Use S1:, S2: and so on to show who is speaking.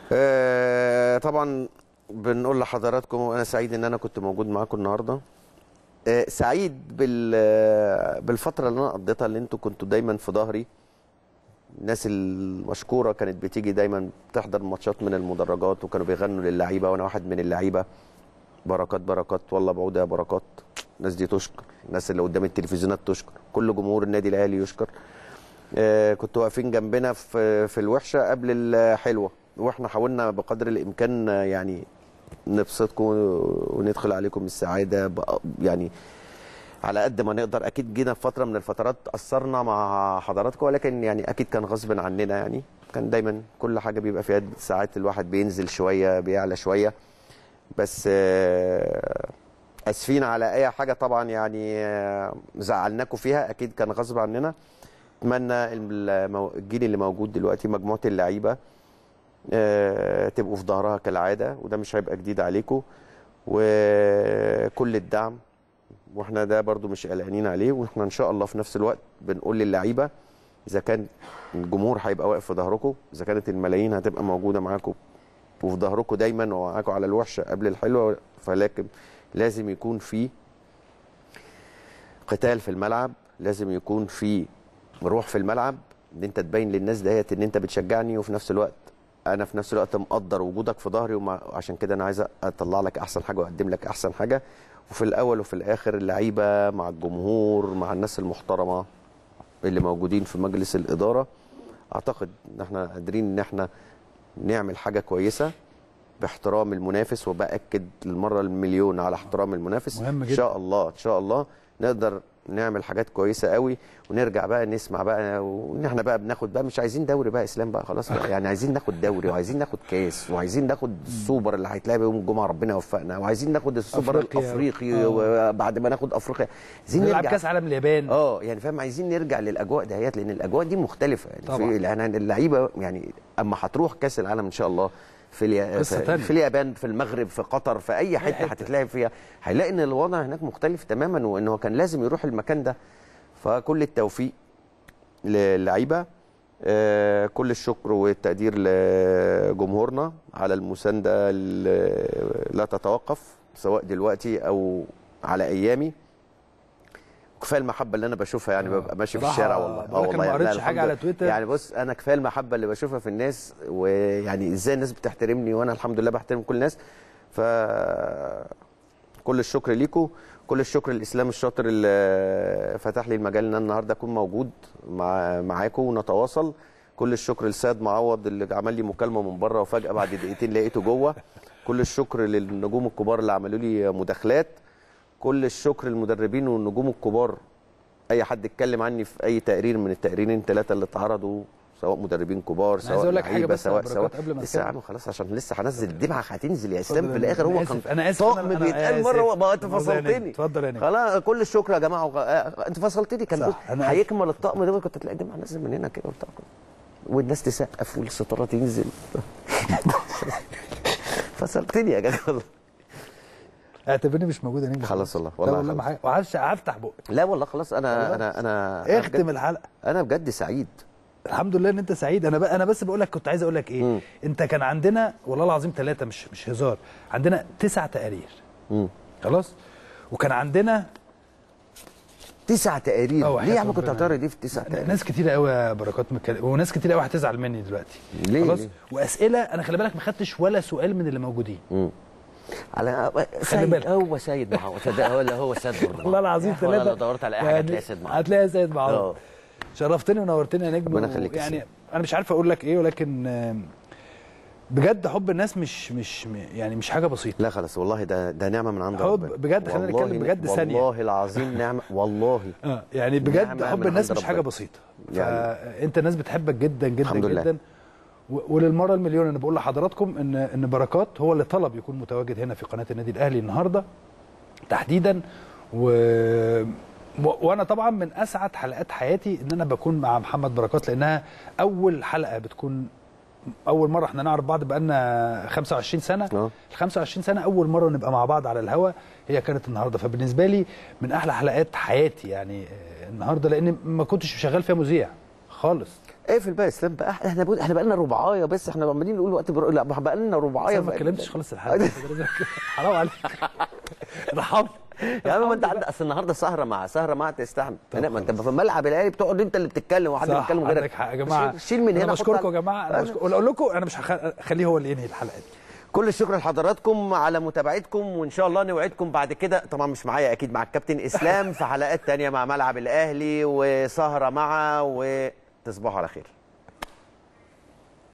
S1: آه، طبعا بنقول لحضراتكم وانا سعيد ان انا كنت موجود معاكم النهارده آه، سعيد بال آه، بالفتره اللي انا قضيتها اللي انتوا كنتوا دايما في ظهري الناس المشكوره كانت بتيجي دايما تحضر ماتشات من المدرجات وكانوا بيغنوا للعيبه وانا واحد من اللعيبه بركات بركات والله بعودة يا بركات الناس دي تشكر الناس اللي قدام التلفزيونات تشكر كل جمهور النادي الاهلي يشكر آه، كنتوا واقفين جنبنا في في الوحشه قبل الحلوه واحنا حاولنا بقدر الامكان آه، يعني نبسطكم وندخل عليكم السعاده بق- يعني على قد ما نقدر اكيد جينا في فتره من الفترات قصرنا مع حضراتكم ولكن يعني اكيد كان غصب عننا يعني كان دايما كل حاجه بيبقى فيها ساعات الواحد بينزل شويه بيعلى شويه بس آه، اسفين على اي حاجه طبعا يعني آه، زعلناكم فيها اكيد كان غصب عننا اتمنى المو- الجيل اللي موجود دلوقتي مجموعه اللعيبه آه، تبقوا في ظهرها كالعاده وده مش هيبقى جديد عليكم وكل الدعم واحنا ده برضو مش قلقانين عليه واحنا ان شاء الله في نفس الوقت بنقول للعيبه اذا كان الجمهور هيبقى واقف في ظهركم اذا كانت الملايين هتبقى موجوده معاكم وفي ظهركم دايما ومعاكم على الوحشه قبل الحلوه فلكن لازم يكون في قتال في الملعب لازم يكون في روح في الملعب ان انت تبين للناس ديت ان انت بتشجعني وفي نفس الوقت انا في نفس الوقت مقدر وجودك في ظهري وعشان كده انا عايز اطلع لك احسن حاجه واقدم لك احسن حاجه وفي الاول وفي الاخر اللعيبه مع الجمهور مع الناس المحترمه اللي موجودين في مجلس الاداره اعتقد ان احنا قادرين ان احنا نعمل حاجه كويسه باحترام المنافس وباكد للمره المليون على احترام المنافس
S2: مهم
S1: ان
S2: جدا.
S1: شاء الله ان شاء الله نقدر نعمل حاجات كويسه قوي ونرجع بقى نسمع بقى وان احنا بقى بناخد بقى مش عايزين دوري بقى اسلام بقى خلاص بقى يعني عايزين ناخد دوري وعايزين ناخد كاس وعايزين ناخد السوبر اللي هيتلعب يوم الجمعه ربنا يوفقنا وعايزين ناخد السوبر
S2: أفريقيا.
S1: الافريقي
S2: آه.
S1: وبعد ما ناخد افريقيا عايزين
S2: نلعب
S1: نرجع
S2: كاس عالم اليابان
S1: اه يعني فاهم عايزين نرجع للاجواء دهيت لان الاجواء دي مختلفه يعني
S2: طبعاً.
S1: في يعني اللعيبه يعني اما هتروح كاس العالم ان شاء الله في اليا...
S2: قصة
S1: في,
S2: تانية.
S1: في اليابان في المغرب في قطر في اي حته,
S2: حتة.
S1: هتتلعب فيها هيلاقي ان الوضع هناك مختلف تماما وانه كان لازم يروح المكان ده فكل التوفيق للعيبه آه، كل الشكر والتقدير لجمهورنا على المسانده اللي لا تتوقف سواء دلوقتي او على ايامي كفايه المحبه اللي انا بشوفها يعني
S2: آه.
S1: ببقى ماشي في
S2: بصراحة
S1: الشارع والله
S2: بقولك أنا ما
S1: يعني لا،
S2: قريتش حاجة
S1: الحمد
S2: على
S1: لله.
S2: تويتر.
S1: يعني بص انا كفايه المحبه اللي بشوفها في الناس ويعني ازاي الناس بتحترمني وانا الحمد لله بحترم كل الناس ف كل الشكر ليكم كل الشكر للاسلام الشاطر اللي فتح لي المجال ان أنا النهارده اكون موجود مع معاكم ونتواصل كل الشكر لسيد معوض اللي عمل لي مكالمه من بره وفجاه بعد دقيقتين لقيته جوه كل الشكر للنجوم الكبار اللي عملوا لي مداخلات كل الشكر للمدربين والنجوم الكبار اي حد اتكلم عني في اي تقرير من التقريرين ثلاثه اللي اتعرضوا سواء مدربين كبار
S2: عايز
S1: سواء
S2: أقول لك حاجة
S1: لعيبة،
S2: بس يا
S1: سواء
S2: بركات
S1: سواء
S2: قبل ما
S1: لسه يا
S2: نتكلم.
S1: عم خلاص عشان لسه هنزل الدمعه هتنزل يا اسلام في
S2: اتفضل.
S1: الاخر
S2: أنا
S1: هو
S2: آسف.
S1: كان
S2: أنا آسف.
S1: طقم
S2: أنا- أنا
S1: بيتقال
S2: آسف.
S1: مره وبقى انت
S2: الموضوع يا نجم.
S1: فصلتني
S2: اتفضل يا نجم.
S1: خلاص كل الشكر يا جماعه وغ... آه، انت فصلتني كان
S2: صح.
S1: بص
S2: أنا آسف.
S1: هيكمل الطقم ده كنت تلاقي الدمعه نازل من هنا كده وبتاع والناس تسقف والستاره تنزل فصلتني يا جدع والله
S2: اعتبرني مش موجود يا نجم
S1: خلاص والله،
S2: والله
S1: والله
S2: والله
S1: خلاص.
S2: معاك وعارف هفتح بقى
S1: لا والله خلاص انا انا انا أنا
S2: اختم
S1: بجد-
S2: الحلقه
S1: انا بجد سعيد
S2: الحمد لله ان انت سعيد انا بقى انا بس بقول لك كنت عايز اقول لك ايه
S1: مم.
S2: انت كان عندنا والله العظيم ثلاثه مش مش هزار عندنا تسع تقارير
S1: مم.
S2: خلاص وكان عندنا
S1: تسع تقارير
S2: أه،
S1: ليه
S2: وحياة
S1: يا عم كنت
S2: ربنا.
S1: هتقرا دي في تسع تقارير
S2: ناس كتير قوي يا بركات متكلم وناس كتير قوي هتزعل مني دلوقتي
S1: ليه؟
S2: خلاص
S1: ليه؟
S2: واسئله انا خلي بالك ما خدتش ولا سؤال من اللي موجودين
S1: مم. على سيد
S2: بالك.
S1: هو سيد معوض صدق ولا هو سيد برضه
S2: والله العظيم
S1: والله
S2: ثلاثه
S1: لو دورت على اي حاجه هتلاقي سيد معوض
S2: هتلاقي سيد معوض
S1: اه.
S2: شرفتني ونورتني يا نجم
S1: ربنا يخليك يا
S2: يعني
S1: سيدي.
S2: انا مش عارف اقول لك ايه ولكن آم، بجد حب الناس مش مش يعني مش حاجه بسيطه
S1: لا خلاص والله ده ده نعمه من عند
S2: حب
S1: ربنا
S2: بجد، خلينا
S1: والله
S2: نتكلم بجد ثانية.
S1: والله العظيم نعمه والله
S2: اه يعني بجد
S1: نعمة
S2: حب
S1: من
S2: الناس
S1: عند
S2: مش حاجه
S1: ربنا.
S2: بسيطه
S1: يعني.
S2: فانت الناس بتحبك جدا جدا
S1: الحمد لله.
S2: جدا و- وللمره المليون انا بقول لحضراتكم ان ان بركات هو اللي طلب يكون متواجد هنا في قناه النادي الاهلي النهارده تحديدا و... و... وانا طبعا من اسعد حلقات حياتي ان انا بكون مع محمد بركات لانها اول حلقه بتكون اول مره احنا نعرف بعض بقالنا 25 سنه
S1: اه.
S2: ال 25 سنه اول مره نبقى مع بعض على الهوا هي كانت النهارده فبالنسبه لي من احلى حلقات حياتي يعني آه، النهارده لان ما كنتش شغال فيها مذيع خالص
S1: اقفل بقى يا اسلام بقى احنا بقول احنا بقى لنا ربعايه بس احنا عمالين نقول وقت بر... لا بقى لنا ربعايه
S2: أنا ما
S1: بقى-
S2: اتكلمتش خالص الحلقه حرام عليك ارحمني
S1: يا عم ما انت عندك اصل النهارده سهره مع سهره مع تستحمل انا ما انت في الملعب الاهلي بتقعد انت اللي بتتكلم وحد
S2: صح
S1: بيتكلم غيرك
S2: عندك حق يا جماعه
S1: شيل- شيل من هنا
S2: انا
S1: حط
S2: بشكركم
S1: على-
S2: يا جماعه انا بشكر... اقول لكم انا مش هخليه هو اللي ينهي الحلقه دي
S1: كل الشكر لحضراتكم على متابعتكم وان شاء الله نوعدكم بعد كده طبعا مش معايا اكيد مع الكابتن اسلام في حلقات تانية مع ملعب الاهلي وسهره مع وتصبحوا على خير